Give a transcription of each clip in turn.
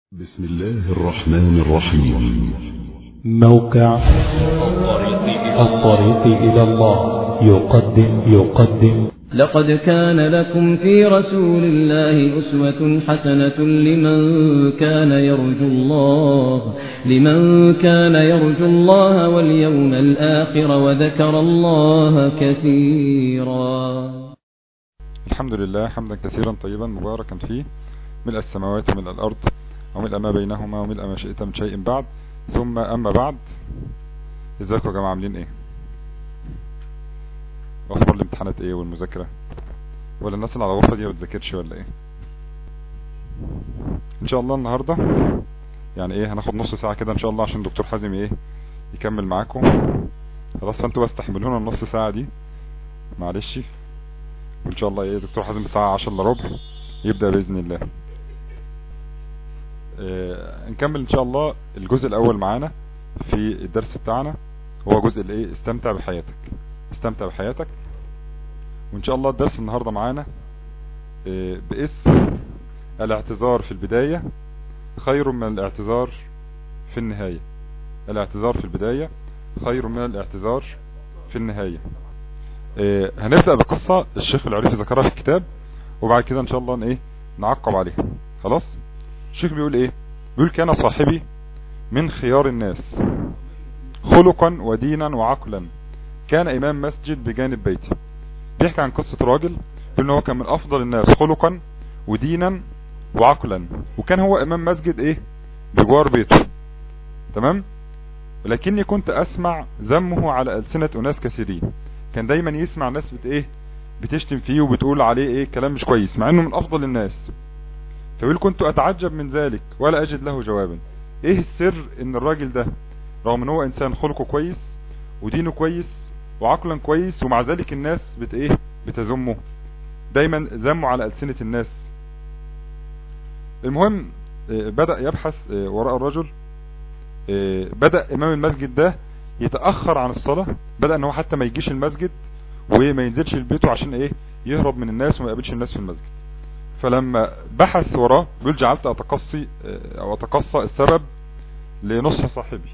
بسم الله الرحمن الرحيم موقع الطريق إلى الله يقدم يقدم لقد كان لكم في رسول الله أسوة حسنة لمن كان يرجو الله لمن كان يرجو الله واليوم الآخر وذكر الله كثيرا الحمد لله حمدا كثيرا طيبا مباركا فيه ملء السماوات وملء الأرض وملء ما بينهما وملء ما شئت من شيء بعد ثم أما بعد ازيكم يا جماعة عاملين ايه واخبار الامتحانات ايه والمذاكرة ولا الناس اللي على غرفة دي ما بتذاكرش ولا ايه ان شاء الله النهاردة يعني ايه هناخد نص ساعة كده ان شاء الله عشان دكتور حازم ايه يكمل معاكم خلاص فانتوا بس تحملونا النص ساعة دي معلش وان شاء الله ايه دكتور حازم الساعة عشر الا ربع يبدأ بإذن الله آه نكمل ان شاء الله الجزء الاول معانا في الدرس بتاعنا هو جزء الايه استمتع بحياتك استمتع بحياتك وان شاء الله الدرس النهاردة معانا آه باسم الاعتذار في البداية خير من الاعتذار في النهاية الاعتذار في البداية خير من الاعتذار في النهاية آه هنبدأ بقصة الشيخ العريفي ذكرها في الكتاب وبعد كده ان شاء الله ايه نعقب عليها خلاص الشيخ بيقول ايه بيقول كان صاحبي من خيار الناس خلقا ودينا وعقلا كان امام مسجد بجانب بيتي بيحكي عن قصة راجل بيقول ان هو كان من افضل الناس خلقا ودينا وعقلا وكان هو امام مسجد ايه بجوار بيته تمام ولكني كنت اسمع ذمه على ألسنة اناس كثيرين كان دايما يسمع ناس بت ايه بتشتم فيه وبتقول عليه ايه كلام مش كويس مع انه من افضل الناس فيقول كنت اتعجب من ذلك ولا اجد له جوابا ايه السر ان الراجل ده رغم ان هو انسان خلقه كويس ودينه كويس وعقلا كويس ومع ذلك الناس بت ايه بتذمه دايما ذمه على ألسنة الناس المهم بدأ يبحث وراء الرجل بدأ امام المسجد ده يتأخر عن الصلاة بدأ ان هو حتى ما يجيش المسجد وما ينزلش لبيته عشان ايه يهرب من الناس وما يقابلش الناس في المسجد فلما بحث وراه بيقول جعلت اتقصي او اتقصى السبب لنصح صاحبي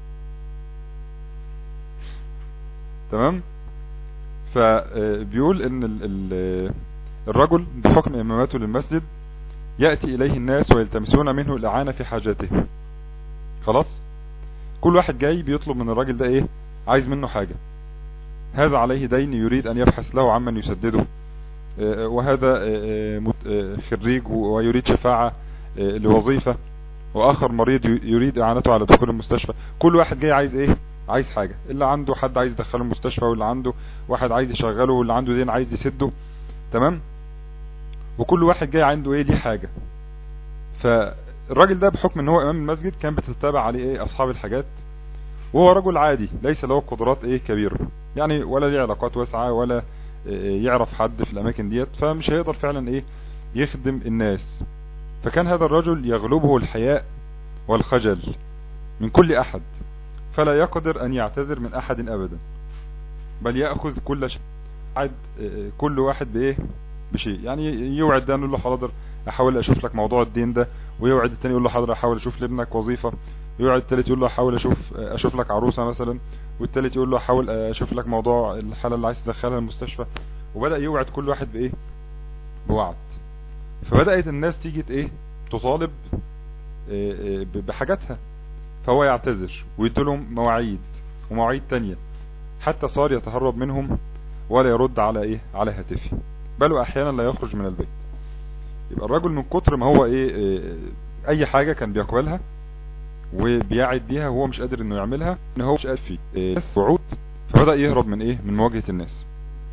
تمام فبيقول ان الرجل بحكم اماماته للمسجد يأتي اليه الناس ويلتمسون منه الاعانة في حاجاته خلاص كل واحد جاي بيطلب من الراجل ده ايه عايز منه حاجة هذا عليه دين يريد ان يبحث له عمن يسدده وهذا خريج ويريد شفاعة لوظيفة واخر مريض يريد اعانته على دخول المستشفى كل واحد جاي عايز ايه عايز حاجة اللي عنده حد عايز يدخله المستشفى واللي عنده واحد عايز يشغله واللي عنده دين عايز يسده تمام وكل واحد جاي عنده ايه دي حاجة فالراجل ده بحكم ان هو امام المسجد كان بتتابع عليه ايه اصحاب الحاجات وهو رجل عادي ليس له قدرات ايه كبيرة يعني ولا ليه علاقات واسعة ولا يعرف حد في الاماكن ديت فمش هيقدر فعلا ايه يخدم الناس فكان هذا الرجل يغلبه الحياء والخجل من كل احد فلا يقدر ان يعتذر من احد ابدا بل يأخذ كل شيء كل واحد بايه بشيء يعني يوعد ده نقول له حاضر احاول اشوف لك موضوع الدين ده ويوعد التاني يقول له حاضر احاول اشوف لابنك وظيفة يوعد التالت يقول له احاول اشوف اشوف لك عروسة مثلا والتالت يقول له احاول اشوف لك موضوع الحالة اللي عايز تدخلها المستشفى وبدأ يوعد كل واحد بايه بوعد فبدأت الناس تيجي ايه تطالب بحاجاتها فهو يعتذر ويدلهم مواعيد ومواعيد تانية حتى صار يتهرب منهم ولا يرد على ايه على هاتفه بل واحيانا لا يخرج من البيت يبقى الرجل من كتر ما هو ايه, إيه اي حاجة كان بيقبلها وبيعد بيها وهو مش قادر انه يعملها ان هو مش قادر فيه إيه وعود فبدأ يهرب من ايه من مواجهة الناس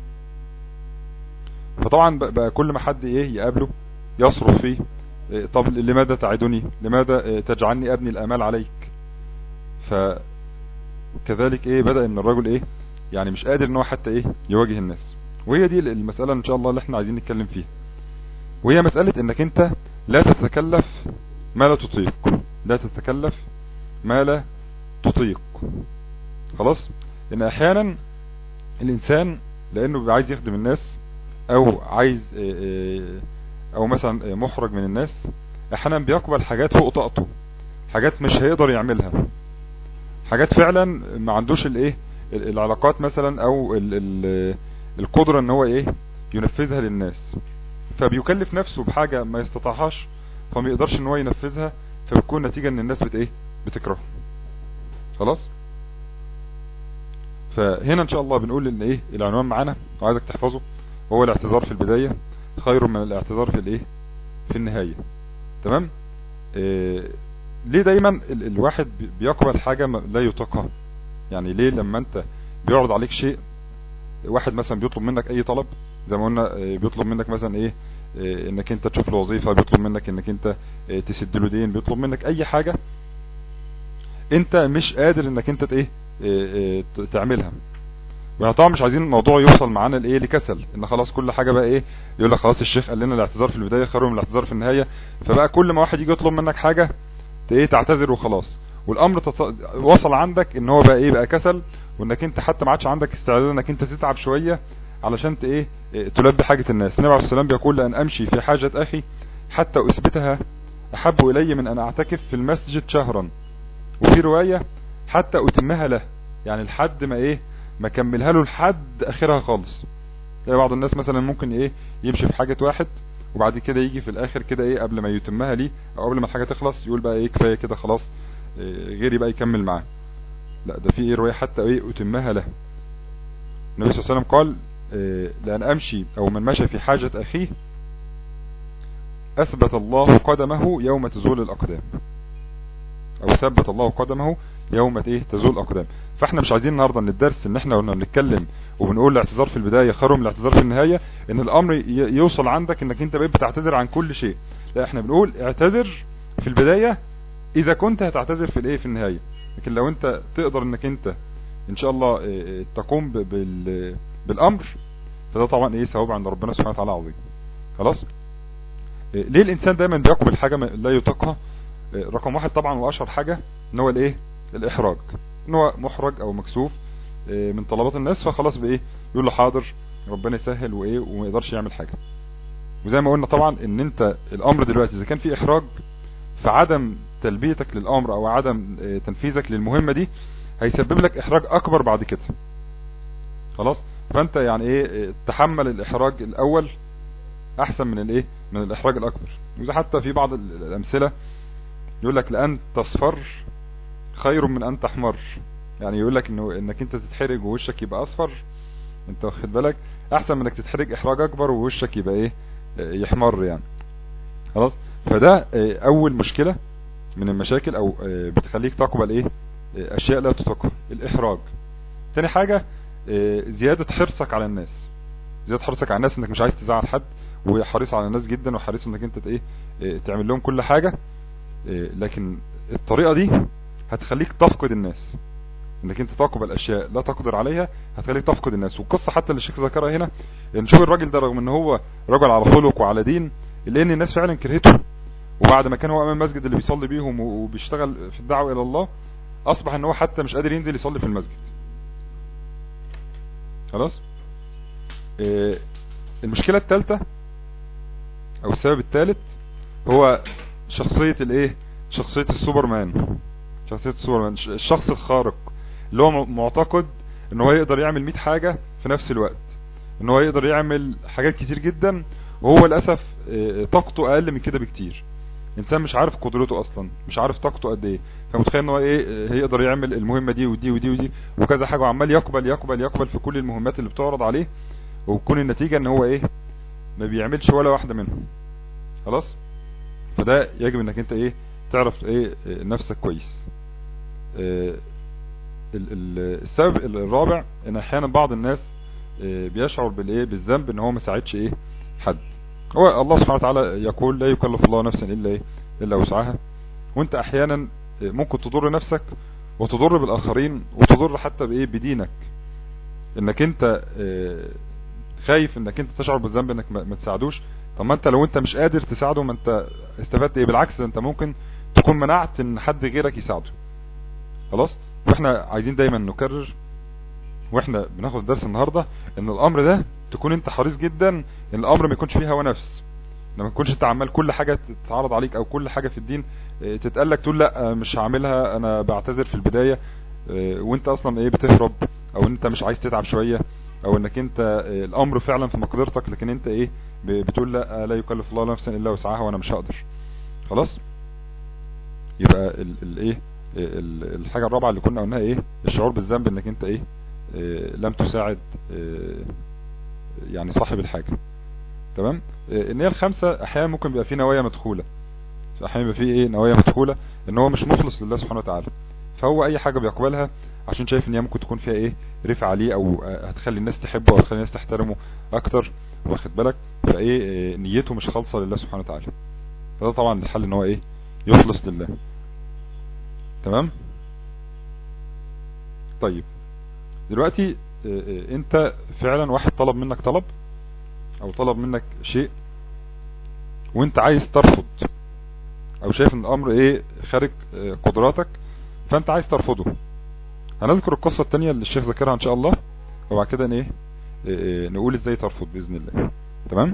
فطبعا بقى كل ما حد ايه يقابله يصرف فيه إيه طب لماذا تعدني لماذا إيه تجعلني ابني الامال عليك فكذلك ايه بدأ من الرجل ايه يعني مش قادر ان هو حتى ايه يواجه الناس وهي دي المسألة ان شاء الله اللي احنا عايزين نتكلم فيها وهي مسألة انك انت لا تتكلف ما لا تطيق لا تتكلف ما لا تطيق خلاص ان احيانا الانسان لانه بيبقى عايز يخدم الناس او عايز او مثلا محرج من الناس احيانا بيقبل حاجات فوق طاقته حاجات مش هيقدر يعملها حاجات فعلا ما عندوش الايه ال- العلاقات مثلا او ال ال القدرة ان هو ايه ينفذها للناس فبيكلف نفسه بحاجة ما يستطيعهاش فما يقدرش ان هو ينفذها فبتكون نتيجة ان الناس بت ايه بتكرهه خلاص فهنا ان شاء الله بنقول ان ايه العنوان معانا وعايزك تحفظه هو الاعتذار في البداية خير من الاعتذار في الايه في النهاية تمام إيه ليه دايما ال الواحد بي- بيقبل حاجة ما- لا يطاقها يعني ليه لما انت بيعرض عليك شيء واحد مثلا بيطلب منك اي طلب زي ما قلنا إيه، بيطلب منك مثلا ايه إيه، انك انت تشوف له وظيفة بيطلب منك انك انت إيه، تسد له دين بيطلب منك اي حاجة انت مش قادر انك انت ت- ايه إيه، إيه، ت- تعملها يعني طبعا مش عايزين الموضوع يوصل معانا لايه لكسل ان خلاص كل حاجه بقى ايه يقول لك خلاص الشيخ قال لنا الاعتذار في البدايه خير من الاعتذار في النهايه فبقى كل ما واحد يجي يطلب منك حاجه ت- ايه تعتذر وخلاص والامر تط... وصل عندك ان هو بقى ايه بقى كسل وانك انت حتى ما عادش عندك استعداد انك انت تتعب شويه علشان ت ايه إيه، تلبي حاجه الناس النبي عليه السلام بيقول لان امشي في حاجه اخي حتى اثبتها احب الي من ان اعتكف في المسجد شهرا وفي روايه حتى اتمها له يعني لحد ما ايه ما كملها له لحد اخرها خالص تلاقي بعض الناس مثلا ممكن ايه يمشي في حاجة واحد وبعد كده يجي في الاخر كده ايه قبل ما يتمها ليه او قبل ما الحاجة تخلص يقول بقى ايه كفاية كده خلاص إيه غيري بقى يكمل معاه لا ده في ايه رواية حتى ايه اتمها له النبي صلى الله عليه وسلم قال إيه لان امشي او من مشى في حاجة اخيه اثبت الله قدمه يوم تزول الاقدام او ثبت الله قدمه يوم ايه تزول الاقدام فاحنا مش عايزين النهارده ان الدرس ان احنا قلنا بنتكلم وبنقول الاعتذار في البدايه خير من الاعتذار في النهايه ان الامر ي- يوصل عندك انك انت بقيت بتعتذر عن كل شيء لا احنا بنقول اعتذر في البدايه اذا كنت هتعتذر في الايه في النهايه لكن لو انت تقدر انك انت ان شاء الله اه، اه، تقوم ب- بال بالامر فده طبعا ايه ثواب عند ربنا سبحانه وتعالى عظيم خلاص اه، ليه الانسان دايما بيقبل حاجه ما- لا يطيقها اه، رقم واحد طبعا واشهر حاجه ان هو الايه الاحراج ان هو محرج او مكسوف اه، من طلبات الناس فخلاص بايه يقول له حاضر ربنا يسهل وايه وما يقدرش يعمل حاجه وزي ما قلنا طبعا ان انت الامر دلوقتي اذا كان في احراج فعدم تلبيتك للامر او عدم اه، تنفيذك للمهمه دي هيسبب لك احراج اكبر بعد كده خلاص فانت يعني ايه اه، تحمل الاحراج الاول احسن من الايه من الاحراج الاكبر وزي حتى في بعض ال- الامثله يقول لك لان تصفر خير من ان تحمر يعني يقول لك انه انك انت تتحرج ووشك يبقى اصفر انت واخد بالك احسن من انك تتحرج احراج اكبر ووشك يبقى ايه اه، يحمر يعني خلاص فده اه، اول مشكلة من المشاكل او اه، بتخليك تقبل ايه اه، اشياء لا تطاقها الاحراج تاني حاجة اه، زيادة حرصك على الناس زيادة حرصك على الناس انك مش عايز تزعل حد وحريص على الناس جدا وحريص انك انت ايه اه، تعمل لهم كل حاجة اه، لكن الطريقة دي هتخليك تفقد الناس انك انت تقبل اشياء لا تقدر عليها هتخليك تفقد الناس والقصة حتى اللي الشيخ ذكرها هنا ان شوف الراجل ده رغم ان هو رجل على خلق وعلى دين الا ان الناس فعلا كرهته وبعد ما كان هو امام المسجد اللي بيصلي بيهم وبيشتغل في الدعوة الى الله اصبح ان هو حتى مش قادر ينزل يصلي في المسجد خلاص اه المشكلة الثالثة او السبب الثالث هو شخصية الايه شخصية السوبرمان شخصية السوبرمان الشخص الخارق اللي هو معتقد ان هو يقدر يعمل 100 حاجة في نفس الوقت ان هو يقدر يعمل حاجات كتير جدا وهو للأسف اه، طاقته اقل من كده بكتير انسان مش عارف قدرته اصلا مش عارف طاقته قد ايه فمتخيل ان هو ايه اه، هيقدر يعمل المهمة دي ودي ودي ودي وكذا حاجة وعمال يقبل يقبل يقبل في كل المهمات اللي بتعرض عليه وبتكون النتيجة ان هو ايه ما بيعملش ولا واحدة منهم خلاص فده يجب انك انت ايه تعرف ايه اه، نفسك كويس اه، ال- ال- السبب الرابع ان احيانا بعض الناس اه، بيشعر بالايه بالذنب ان هو ما ساعدش ايه حد هو الله سبحانه وتعالى يقول لا يكلف الله نفسا الا ايه الا وسعها وانت احيانا اه، ممكن تضر نفسك وتضر بالاخرين وتضر حتى بايه بدينك انك انت اه، خايف انك انت تشعر بالذنب انك ما ما تساعدوش طب ما انت لو انت مش قادر تساعده ما انت استفدت ايه بالعكس ده انت ممكن تكون منعت ان حد غيرك يساعده خلاص واحنا عايزين دايما نكرر واحنا بناخد الدرس النهاردة ان الامر ده تكون انت حريص جدا ان الامر ما يكونش فيه هوى نفس لما تكونش انت عمال كل حاجة تتعرض عليك او كل حاجة في الدين اه، تتقال لك تقول لا اه، مش هعملها انا بعتذر في البداية اه، وانت اصلا ايه بتهرب او انت مش عايز تتعب شوية او انك انت اه، الامر فعلا في مقدرتك لكن انت ايه ب- بتقول لا لا يكلف الله نفسا الا وسعها وانا مش هقدر خلاص يبقى ال- الايه ال- الحاجة الرابعة اللي كنا قلناها ايه الشعور بالذنب انك انت ايه اه، لم تساعد اه، يعني صاحب الحاجة تمام اه، النية الخامسة احيانا ممكن بيبقى فيه نوايا مدخولة احيانا بيبقى فيه ايه نوايا مدخولة ان هو مش مخلص لله سبحانه وتعالى فهو اي حاجة بيقبلها عشان شايف ان هي ممكن تكون فيها ايه رفع عليه او اه، هتخلي الناس تحبه او هتخلي الناس تحترمه اكتر واخد بالك فايه اه، نيته مش خالصة لله سبحانه وتعالى فده طبعا الحل ان هو ايه يخلص لله تمام طيب دلوقتي اه، اه، انت فعلا واحد طلب منك طلب او طلب منك شيء وانت عايز ترفض او شايف ان الامر ايه خارج اه، قدراتك فانت عايز ترفضه هنذكر القصة التانية اللي الشيخ ذكرها ان شاء الله وبعد كده ايه اه، اه، نقول ازاي ترفض باذن الله تمام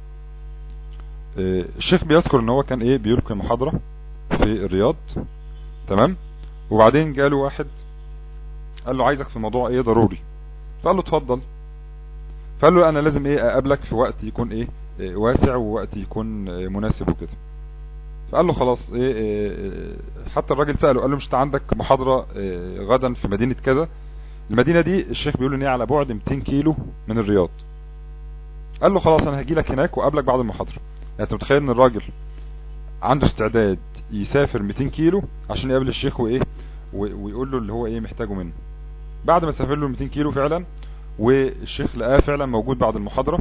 اه، الشيخ بيذكر ان هو كان ايه بيلقي محاضرة في الرياض تمام وبعدين جاله واحد قال له عايزك في موضوع ايه ضروري فقال له اتفضل فقال له انا لازم ايه اقابلك في وقت يكون ايه إيه واسع ووقت يكون إيه مناسب وكده فقال له خلاص ايه, إيه حتى الراجل سأله قال له مش انت عندك محاضرة إيه غدا في مدينة كذا المدينة دي الشيخ بيقول ان هي على بعد 200 كيلو من الرياض قال له خلاص انا هجي لك هناك وقابلك بعد المحاضرة يعني انت متخيل ان الراجل عنده استعداد يسافر 200 كيلو عشان يقابل الشيخ وايه و- ويقول له اللي هو ايه محتاجه منه بعد ما سافر له 200 كيلو فعلا والشيخ لقاه فعلا موجود بعد المحاضرة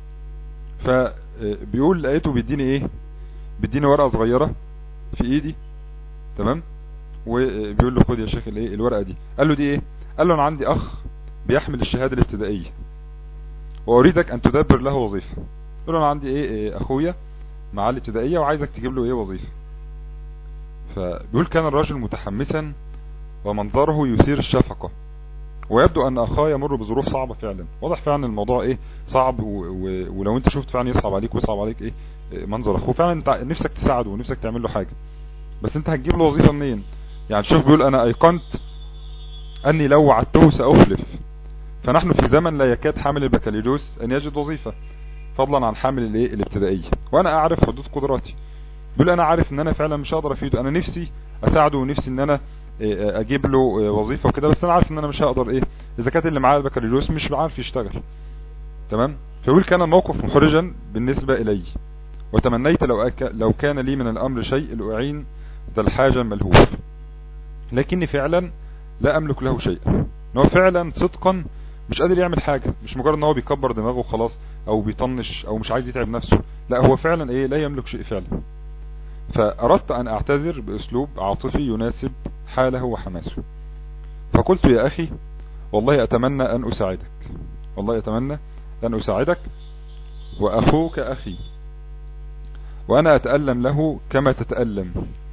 فبيقول لقيته بيديني ايه بيديني ورقة صغيرة في ايدي تمام وبيقول له خد يا شيخ الايه الورقة دي قال له دي ايه قال له انا عندي اخ بيحمل الشهادة الابتدائية واريدك ان تدبر له وظيفة قال له انا عندي ايه, إيه اخويا معاه الابتدائية وعايزك تجيب له ايه وظيفة فبيقول كان الرجل متحمسا ومنظره يثير الشفقة ويبدو ان اخاه يمر بظروف صعبة فعلا واضح فعلا الموضوع ايه صعب و... و... ولو انت شفت فعلا يصعب عليك ويصعب عليك ايه إيه منظر اخوه فعلا انت نفسك تساعده ونفسك تعمل له حاجة بس انت هتجيب له وظيفة منين يعني شوف بيقول انا ايقنت اني لو وعدته ساخلف فنحن في زمن لا يكاد حامل البكالوريوس ان يجد وظيفة فضلا عن حامل الايه الابتدائية وانا اعرف حدود قدراتي بيقول انا عارف ان انا فعلا مش هقدر افيده انا نفسي اساعده ونفسي ان انا إيه، اجيب له إيه، وظيفة وكده بس انا عارف ان انا مش هقدر ايه اذا كانت اللي معاه البكالوريوس مش عارف يشتغل تمام فيقول كان الموقف محرجا بالنسبة الي وتمنيت لو أك... لو كان لي من الامر شيء لاعين ذا الحاجة الملهوف لكني فعلا لا املك له شيء ان هو فعلا صدقا مش قادر يعمل حاجة مش مجرد ان هو بيكبر دماغه وخلاص او بيطنش او مش عايز يتعب نفسه لا هو فعلا ايه لا يملك شيء فعلا فاردت ان اعتذر باسلوب عاطفي يناسب حاله وحماسه فقلت يا اخي والله اتمنى ان اساعدك والله اتمنى ان اساعدك واخوك اخي وانا اتألم له كما تتألم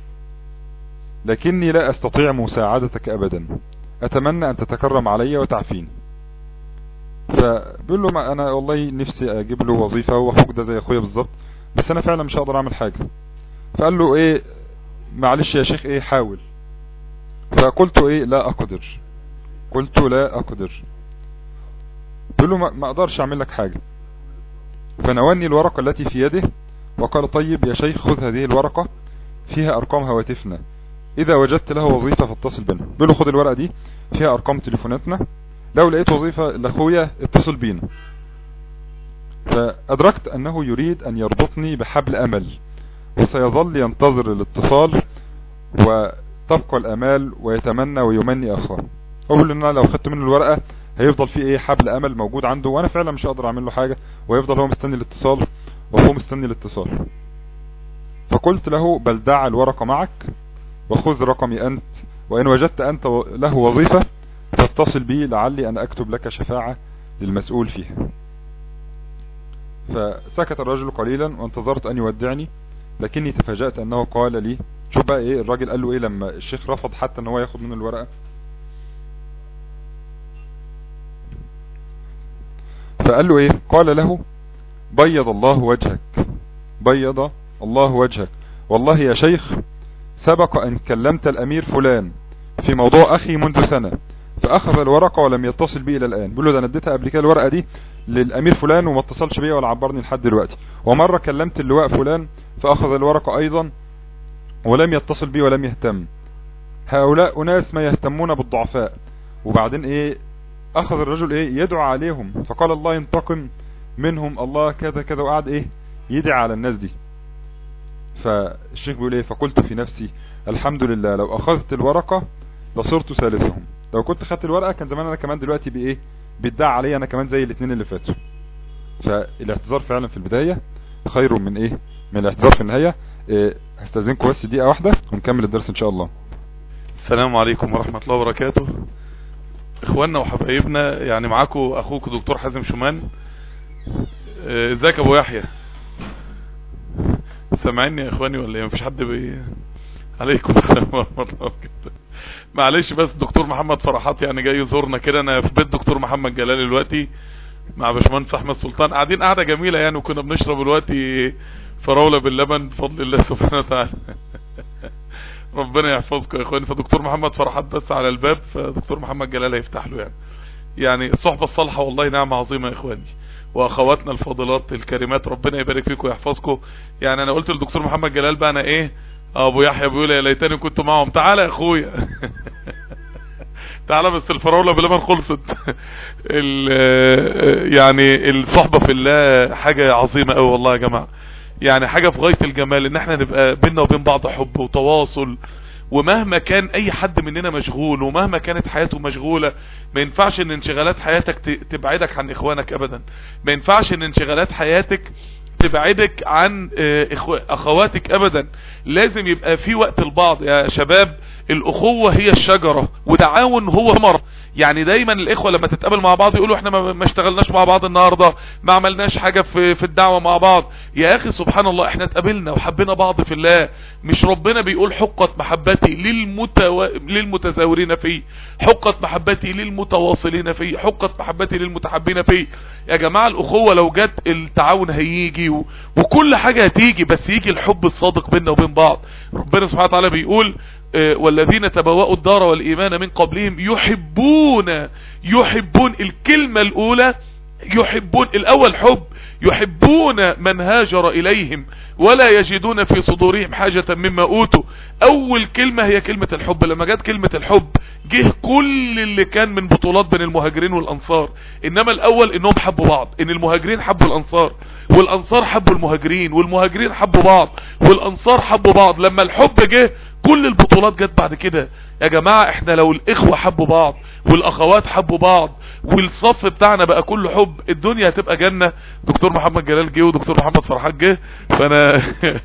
لكني لا استطيع مساعدتك ابدا اتمنى ان تتكرم علي وتعفيني فبيقول له ما انا والله نفسي اجيب له وظيفة واخوك ده زي اخويا بالظبط بس انا فعلا مش هقدر اعمل حاجة فقال له ايه معلش يا شيخ ايه حاول فقلت ايه لا اقدر قلت لا اقدر بيقول له ما ما اقدرش اعمل لك حاجة فنواني الورقة التي في يده وقال طيب يا شيخ خذ هذه الورقة فيها ارقام هواتفنا اذا وجدت له وظيفة فاتصل بنا بيقول له خد الورقة دي فيها ارقام تليفوناتنا لو لقيت وظيفة لاخويا اتصل بينا فادركت انه يريد ان يربطني بحبل امل وسيظل ينتظر الاتصال وتبقى الامال ويتمنى ويمني اخاه اقول ان انا لو خدت منه الورقة هيفضل في ايه حبل امل موجود عنده وانا فعلا مش هقدر اعمل له حاجة ويفضل هو مستني الاتصال وهو مستني الاتصال فقلت له بل دع الورقة معك وخذ رقمي انت وان وجدت انت له وظيفة فاتصل بي لعلي ان اكتب لك شفاعة للمسؤول فيها فسكت الرجل قليلا وانتظرت ان يودعني لكني تفاجأت انه قال لي شوف بقى ايه الراجل قال له ايه لما الشيخ رفض حتى ان هو ياخد منه الورقة فقال له ايه قال له بيض الله وجهك بيض الله وجهك والله يا شيخ سبق ان كلمت الامير فلان في موضوع اخي منذ سنة فاخذ الورقة ولم يتصل بي الى الان بيقول له ده انا اديتها قبل كده الورقة دي للامير فلان وما اتصلش بيا ولا عبرني لحد دلوقتي ومرة كلمت اللواء فلان فاخذ الورقة ايضا ولم يتصل بي ولم يهتم هؤلاء اناس ما يهتمون بالضعفاء وبعدين ايه اخذ الرجل ايه يدعو عليهم فقال الله ينتقم منهم الله كذا كذا وقعد ايه يدعي على الناس دي فالشيخ بيقول ايه فقلت في نفسي الحمد لله لو اخذت الورقة لصرت ثالثهم لو كنت خدت الورقة كان زمان انا كمان دلوقتي بايه بيدعى علي انا كمان زي الاثنين اللي فاتوا فالاعتذار فعلا في البداية خير من ايه من الاعتذار في النهاية إيه هستاذنكم بس دقيقة واحدة ونكمل الدرس ان شاء الله السلام عليكم ورحمة الله وبركاته اخواننا وحبايبنا يعني معاكم اخوكم دكتور حازم شومان اه، ازيك يا ابو يحيى سامعني يا اخواني ولا ايه مفيش حد بي عليكم السلام ورحمة الله وبركاته معلش بس دكتور محمد فرحات يعني جاي يزورنا كده انا في بيت دكتور محمد جلال دلوقتي مع باشمهندس احمد سلطان قاعدين قاعده جميله يعني وكنا بنشرب دلوقتي فراوله باللبن بفضل الله سبحانه وتعالى ربنا يحفظكم يا اخواني فدكتور محمد فرحات بس على الباب فدكتور محمد جلال هيفتح له يعني يعني الصحبة الصالحة والله نعمة عظيمة يا اخواني واخواتنا الفاضلات الكريمات ربنا يبارك فيكم ويحفظكم يعني انا قلت للدكتور محمد جلال بقى انا ايه ابو يحيى بيقول يا ليتني كنت معهم تعالى يا اخويا تعالى بس الفراولة بلبن خلصت ال- يعني الصحبة في الله حاجة عظيمة قوي والله يا جماعة يعني حاجة في غاية الجمال ان احنا نبقى بينا وبين بعض حب وتواصل ومهما كان اي حد مننا مشغول ومهما كانت حياته مشغولة ما ينفعش ان انشغالات حياتك ت- تبعدك عن اخوانك ابدا ما ينفعش ان انشغالات حياتك تبعدك عن آه، إخو- اخواتك ابدا لازم يبقى في وقت البعض يا شباب الاخوة هي الشجرة وتعاون هو ثمرة يعني دايما الاخوة لما تتقابل مع بعض يقولوا احنا ما ما اشتغلناش مع بعض النهاردة ما عملناش حاجة في, في الدعوة مع بعض يا اخي سبحان الله احنا اتقابلنا وحبينا بعض في الله مش ربنا بيقول حقت محبتي للمتو... للمتزاورين فيه حقت محبتي للمتواصلين فيه حقت محبتي للمتحبين فيه يا جماعة الاخوة لو جت التعاون هيجي و... وكل حاجة هتيجي بس يجي الحب الصادق بيننا وبين بعض ربنا سبحانه وتعالى بيقول آه، والذين تبوأوا الدار والإيمان من قبلهم يحبون يحبون الكلمة الأولى يحبون الأول حب يحبون من هاجر إليهم ولا يجدون في صدورهم حاجة مما أوتوا أول كلمة هي كلمة الحب لما جت كلمة الحب جه كل اللي كان من بطولات بين المهاجرين والأنصار إنما الأول إنهم حبوا بعض إن المهاجرين حبوا الأنصار والأنصار حبوا المهاجرين والمهاجرين حبوا بعض والأنصار حبوا بعض لما الحب جه كل البطولات جت بعد كده يا جماعة احنا لو الاخوة حبوا بعض والاخوات حبوا بعض والصف بتاعنا بقى كله حب الدنيا هتبقى جنة دكتور محمد جلال جه ودكتور محمد فرحات جه فانا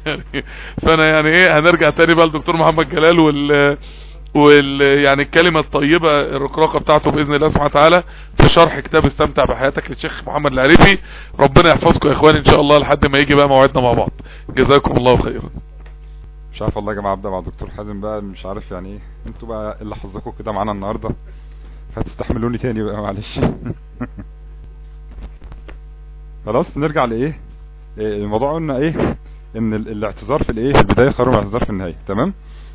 فانا يعني ايه هنرجع تاني بقى لدكتور محمد جلال وال وال يعني الكلمة الطيبة الرقراقة بتاعته بإذن الله سبحانه وتعالى في شرح كتاب استمتع بحياتك للشيخ محمد العريفي ربنا يحفظكم يا اخواني ان شاء الله لحد ما يجي بقى موعدنا مع بعض جزاكم الله خيرا مش عارف والله يا جماعه ابدا مع دكتور حازم بقى مش عارف يعني ايه انتوا بقى اللي حظكم كده معانا النهارده هتستحملوني تاني بقى معلش خلاص نرجع لايه إيه، الموضوع قلنا ايه ان ال- الاعتذار في الايه في البدايه خير من الاعتذار في النهايه تمام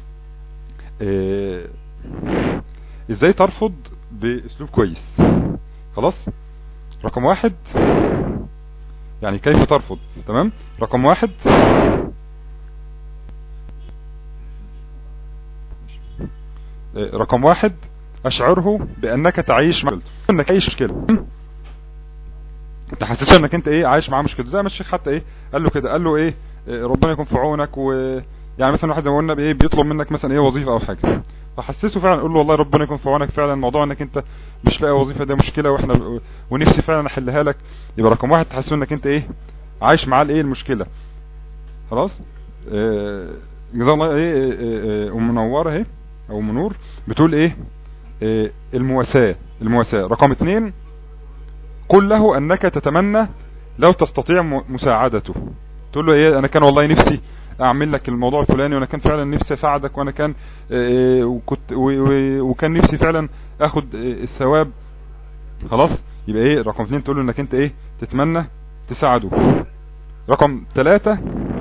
إيه ازاي ترفض باسلوب كويس خلاص رقم واحد يعني كيف ترفض تمام رقم واحد إيه، رقم واحد اشعره بانك تعيش مع انك عايش مشكلة تحسسه انك انت ايه عايش معاه مشكلة زي ما الشيخ حتى ايه قال له كده قال له ايه إيه، ربنا يكون في عونك و يعني مثلا واحد زي ما قلنا بايه بيطلب منك مثلا ايه وظيفة او حاجة فحسسه فعلا قول له والله ربنا يكون في عونك فعلا موضوع انك انت مش لاقي وظيفة ده مشكلة واحنا ونفسي فعلا احلها لك يبقى رقم واحد تحسسه انك انت ايه عايش معاه الايه المشكلة خلاص آه، جزاه الله ايه إيه، إيه، ام منوره اهي او منور بتقول ايه إيه، المواساة المواساة رقم اتنين قل له انك تتمنى لو تستطيع م- مساعدته تقول له ايه انا كان والله نفسي اعمل لك الموضوع الفلاني وانا كان فعلا نفسي اساعدك وانا كان إيه، وكنت و- و- وكان نفسي فعلا اخد إيه، الثواب خلاص يبقى ايه رقم اتنين تقول له انك انت ايه تتمنى تساعده رقم ثلاثة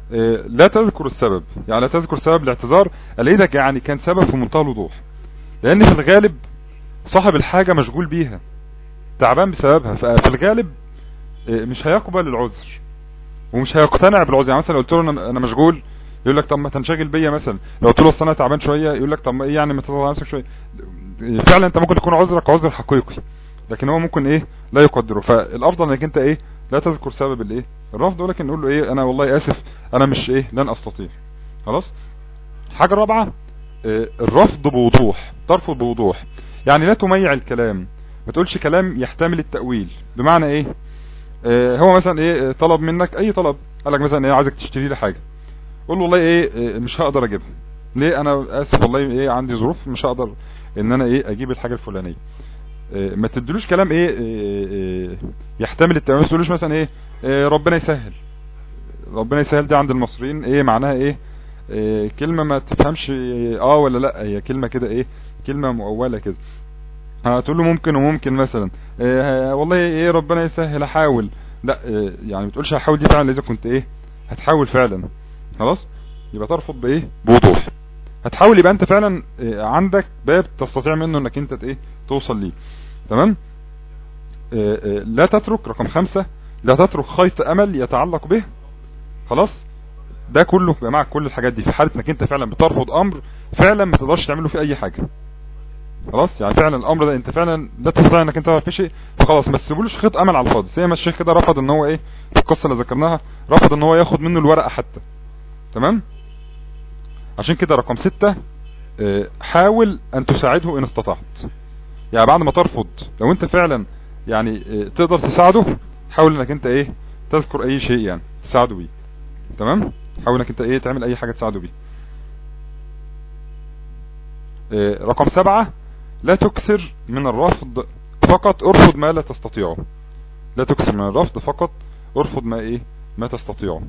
آه، لا تذكر السبب يعني لا تذكر سبب الاعتذار الاقيك يعني كان سبب في منتهى الوضوح لان في الغالب صاحب الحاجة مشغول بيها تعبان بسببها ففي الغالب آه، مش هيقبل العذر ومش هيقتنع بالعذر يعني مثلا لو قلت له انا أنا مشغول يقول لك طب ما تنشغل بيا مثلا لو قلت له اصل انا تعبان شويه يقول لك طب ما ايه يعني ما تضغط على نفسك شويه فعلا انت ممكن تكون عذرك عذر حقيقي لكن هو ممكن ايه لا يقدره فالافضل انك انت ايه لا تذكر سبب الايه الرفض ولكن نقول له ايه انا والله اسف انا مش ايه لن استطيع خلاص الحاجه الرابعه آه، الرفض بوضوح ترفض بوضوح يعني لا تميع الكلام ما تقولش كلام يحتمل التأويل بمعنى ايه آه، هو مثلا ايه آه، طلب منك اي طلب قال لك مثلا ايه عايزك تشتري لي حاجه قول له والله ايه آه، مش هقدر اجيبها ليه انا اسف والله ايه عندي ظروف مش هقدر ان انا ايه اجيب الحاجه الفلانيه آه، ما تدلوش كلام ايه آه، آه، يحتمل التأويل ما تقولوش مثلا ايه آه، ربنا يسهل ربنا يسهل دي عند المصريين ايه معناها ايه إيه كلمة ما تفهمش اه ولا لا هي كلمة كده ايه كلمة مؤولة كده هتقول له ممكن وممكن مثلا إيه والله ايه ربنا يسهل احاول لا إيه يعني ما تقولش هحاول دي فعلا اذا كنت ايه هتحاول فعلا خلاص يبقى ترفض بايه بوضوح هتحاول يبقى انت فعلا إيه عندك باب تستطيع منه انك انت ايه توصل ليه تمام إيه إيه لا تترك رقم خمسة لا تترك خيط امل يتعلق به خلاص ده كله يا جماعه كل الحاجات دي في حاله انك انت فعلا بترفض امر فعلا ما تقدرش تعمله فيه اي حاجه خلاص يعني فعلا الامر ده انت فعلا لا تستطيع انك انت تعمل فيه شيء فخلاص ما تسيبولوش خيط امل على الفاضي زي ما الشيخ كده رفض ان هو ايه في القصه اللي ذكرناها رفض ان هو ياخد منه الورقه حتى تمام عشان كده رقم ستة اه، حاول ان تساعده ان استطعت يعني بعد ما ترفض لو انت فعلا يعني اه، تقدر تساعده حاول انك انت ايه تذكر اي شيء يعني تساعده بيه تمام حاول انك انت ايه تعمل اي حاجة تساعده بيه اه، رقم سبعة لا تكثر من الرفض فقط ارفض ما لا تستطيعه لا تكثر من الرفض فقط ارفض ما ايه ما تستطيعه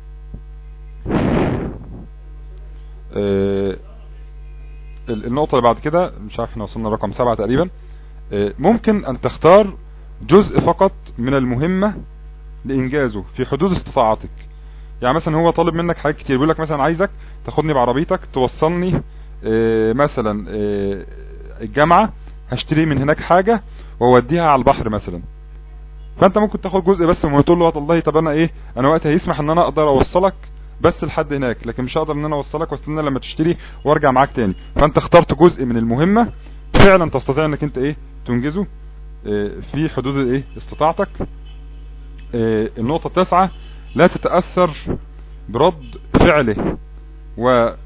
اه، ال- النقطة اللي بعد كده مش عارف احنا وصلنا رقم سبعة تقريبا اه، ممكن ان تختار جزء فقط من المهمة لانجازه في حدود استطاعتك يعني مثلا هو طالب منك حاجات كتير بيقول لك مثلا عايزك تاخدني بعربيتك توصلني اه، مثلا اه، الجامعة هشتري من هناك حاجة واوديها على البحر مثلا فانت ممكن تاخد جزء بس وتقول له والله طب انا ايه انا وقتها يسمح ان انا اقدر اوصلك بس لحد هناك لكن مش هقدر ان انا اوصلك واستنى لما تشتري وارجع معاك تاني فانت اخترت جزء من المهمة فعلا تستطيع انك انت ايه تنجزه اه، في حدود ايه استطاعتك اه، النقطة التاسعة لا تتأثر برد فعله و اه،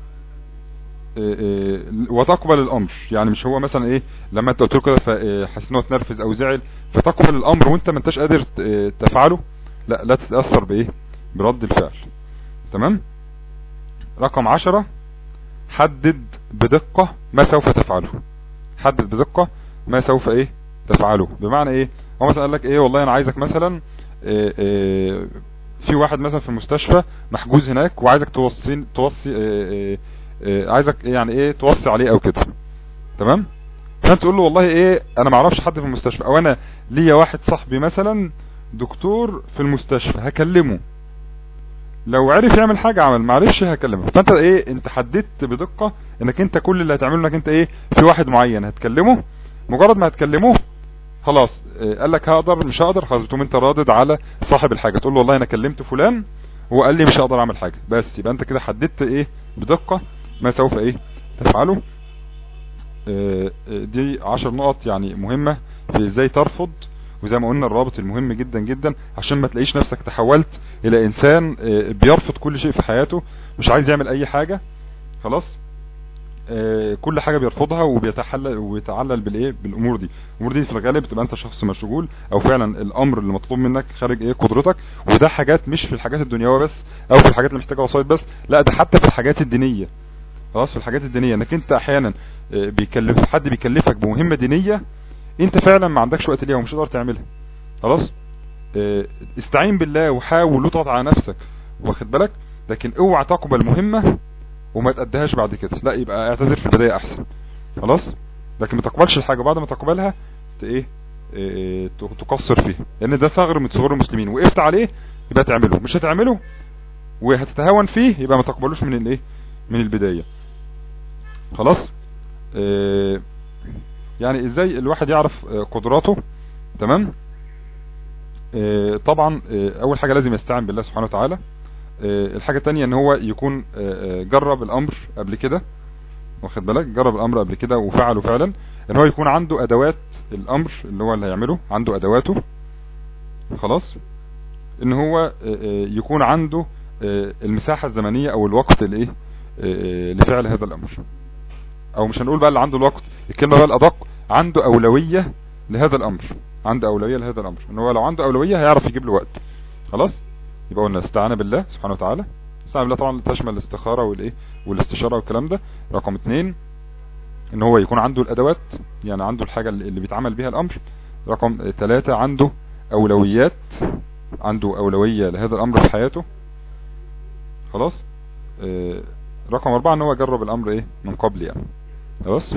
اه، وتقبل الامر يعني مش هو مثلا ايه لما انت قلت له كده فحس ان هو اتنرفز او زعل فتقبل الامر وانت ما انتش قادر ت- اه، تفعله لا لا تتأثر بايه برد الفعل تمام رقم عشرة حدد بدقة ما سوف تفعله حدد بدقة ما سوف ايه تفعله بمعنى ايه هو مثلا قال لك ايه والله انا عايزك مثلا إيه إيه في واحد مثلا في المستشفى محجوز هناك وعايزك توصي توصي إيه إيه إيه عايزك يعني ايه توصي عليه او كده تمام فانت تقول له والله ايه انا ما اعرفش حد في المستشفى او انا ليا واحد صاحبي مثلا دكتور في المستشفى هكلمه لو عرف يعمل حاجة عمل ما عرفش هكلمه فانت ايه انت حددت بدقة انك انت كل اللي هتعمله انك انت ايه في واحد معين هتكلمه مجرد ما هتكلمه خلاص إيه قال لك هقدر مش هقدر خلاص بتقوم انت رادد على صاحب الحاجة تقول له والله انا كلمت فلان هو قال لي مش هقدر اعمل حاجة بس يبقى انت كده حددت ايه بدقة ما سوف ايه تفعله إيه إيه دي عشر نقط يعني مهمة في ازاي ترفض وزي ما قلنا الرابط المهم جدا جدا عشان ما تلاقيش نفسك تحولت الى انسان آه، بيرفض كل شيء في حياته مش عايز يعمل اي حاجة خلاص آه، كل حاجة بيرفضها وبيتحلل وبيتعلل بالايه بالامور دي الامور دي في الغالب بتبقى انت شخص مشغول او فعلا الامر اللي مطلوب منك خارج ايه قدرتك وده حاجات مش في الحاجات الدنيوية بس او في الحاجات اللي محتاجة وسائط بس لا ده حتى في الحاجات الدينية خلاص في الحاجات الدينية انك انت احيانا آه، بيكلف حد بيكلفك بمهمة دينية انت فعلا ما عندكش وقت ليها ومش هتقدر تعملها خلاص اه، استعين بالله وحاول وتضغط على نفسك واخد بالك لكن اوعى تقبل مهمة وما تأديهاش بعد كده لا يبقى اعتذر في البداية احسن خلاص لكن ما تقبلش الحاجة وبعد ما تقبلها ت- ايه اه، ت- تقصر فيها لان ده ثغر من ثغور المسلمين وقفت عليه يبقى تعمله مش هتعمله وهتتهاون فيه يبقى ما تقبلوش من الايه من البداية خلاص آه يعني ازاي الواحد يعرف آه قدراته تمام آه طبعا آه اول حاجة لازم يستعين بالله سبحانه وتعالى آه الحاجة التانية ان هو يكون آه جرب الامر قبل كده واخد بالك جرب الامر قبل كده وفعله فعلا ان هو يكون عنده ادوات الامر اللي هو اللي هيعمله عنده ادواته خلاص ان هو يكون عنده المساحة الزمنية او الوقت الايه لفعل هذا الامر او مش هنقول بقى اللي عنده الوقت الكلمة بقى الادق عنده اولوية لهذا الامر عنده اولوية لهذا الامر ان هو لو عنده اولوية هيعرف يجيب له وقت خلاص يبقى قلنا استعانة بالله سبحانه وتعالى استعانة بالله طبعا تشمل الاستخارة والايه والاستشارة والكلام ده رقم اتنين ان هو يكون عنده الادوات يعني عنده الحاجة اللي بيتعمل بها الامر رقم ثلاثة عنده اولويات عنده اولوية لهذا الامر في حياته خلاص آه رقم اربعة ان هو جرب الامر ايه من قبل يعني خلاص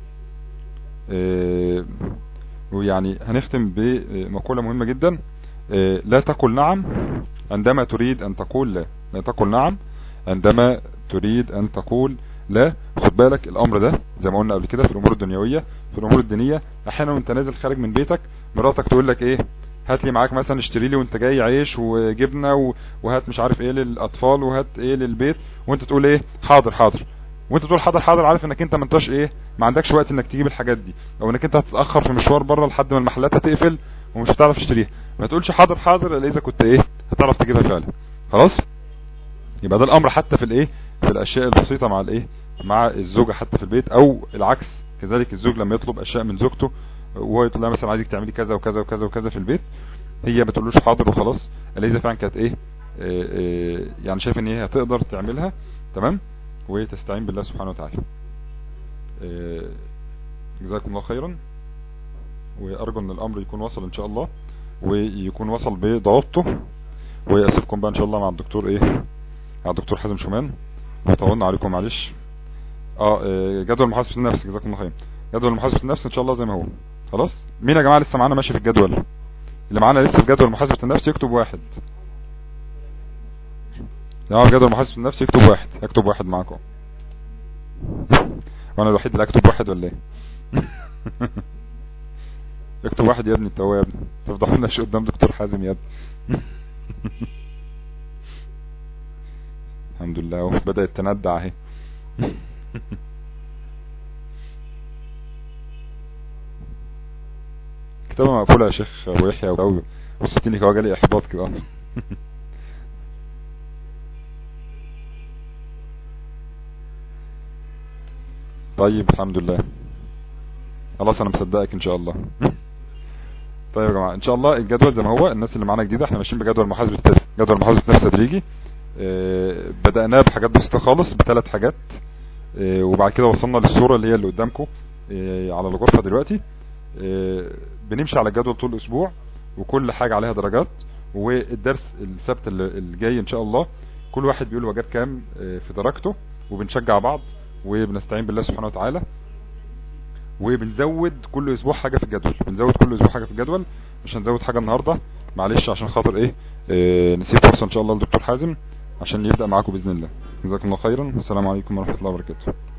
آه ويعني هنختم بمقولة مهمة جدا آه لا تقل نعم عندما تريد ان تقول لا لا تقل نعم عندما تريد ان تقول لا خد بالك الامر ده زي ما قلنا قبل كده في الامور الدنيوية في الامور الدينية احيانا وانت نازل خارج من بيتك مراتك تقول لك ايه هات لي معاك مثلا اشتري لي وانت جاي عيش وجبنه وهات مش عارف ايه للاطفال وهات ايه للبيت وانت تقول ايه حاضر حاضر وانت تقول حاضر حاضر عارف انك انت ما انتش ايه ما عندكش وقت انك تجيب الحاجات دي او انك انت هتتاخر في مشوار بره لحد ما المحلات هتقفل ومش هتعرف تشتريها ما تقولش حاضر حاضر الا اذا كنت ايه هتعرف تجيبها فعلا خلاص يبقى ده الامر حتى في الايه في الاشياء البسيطه مع الايه مع الزوجه حتى في البيت او العكس كذلك الزوج لما يطلب اشياء من زوجته وهو يقول لها مثلا عايزك تعملي كذا وكذا وكذا وكذا في البيت هي ما تقولوش حاضر وخلاص الا اذا فعلا كانت ايه آه آه يعني شايف ان هي هتقدر تعملها تمام وتستعين بالله سبحانه وتعالى آه جزاكم الله خيرا وارجو ان الامر يكون وصل ان شاء الله ويكون وصل بضوابطه واسيبكم بقى ان شاء الله مع الدكتور ايه مع الدكتور حازم شومان وطولنا عليكم معلش اه جدول محاسبه النفس جزاكم الله خير جدول محاسبه النفس ان شاء الله زي ما هو خلاص مين يا جماعه لسه معانا ماشي في الجدول اللي معانا لسه في جدول محاسبه النفس يكتب واحد يا جدول محاسبه النفس يكتب واحد اكتب واحد معاكم وانا الوحيد اللي اكتب واحد ولا ايه اكتب واحد يا ابني انت هو يا ابني تفضحونا شو قدام دكتور حازم يا ابني الحمد لله بدأت تندع اهي كتابة مقفولة يا شيخ ابو يحيى وقوي وصلتني كده جالي احباط كده طيب الحمد لله خلاص انا مصدقك ان شاء الله طيب يا جماعه ان شاء الله الجدول زي ما هو الناس اللي معانا جديده احنا ماشيين بجدول محاسبه جدول محاسبه نفس تدريجي اه بدأناه بحاجات بسيطه خالص بثلاث حاجات اه وبعد كده وصلنا للصوره اللي هي اللي قدامكم اه على الغرفه دلوقتي بنمشي على الجدول طول الاسبوع وكل حاجه عليها درجات والدرس السبت اللي جاي ان شاء الله كل واحد بيقول وجاب كام في درجته وبنشجع بعض وبنستعين بالله سبحانه وتعالى وبنزود كل اسبوع حاجة في الجدول بنزود كل اسبوع حاجة في الجدول مش هنزود حاجة النهاردة معلش عشان خاطر ايه, إيه نسيب فرصة ان شاء الله للدكتور حازم عشان يبدأ معاكم بإذن الله جزاكم الله خيرا والسلام عليكم ورحمة الله وبركاته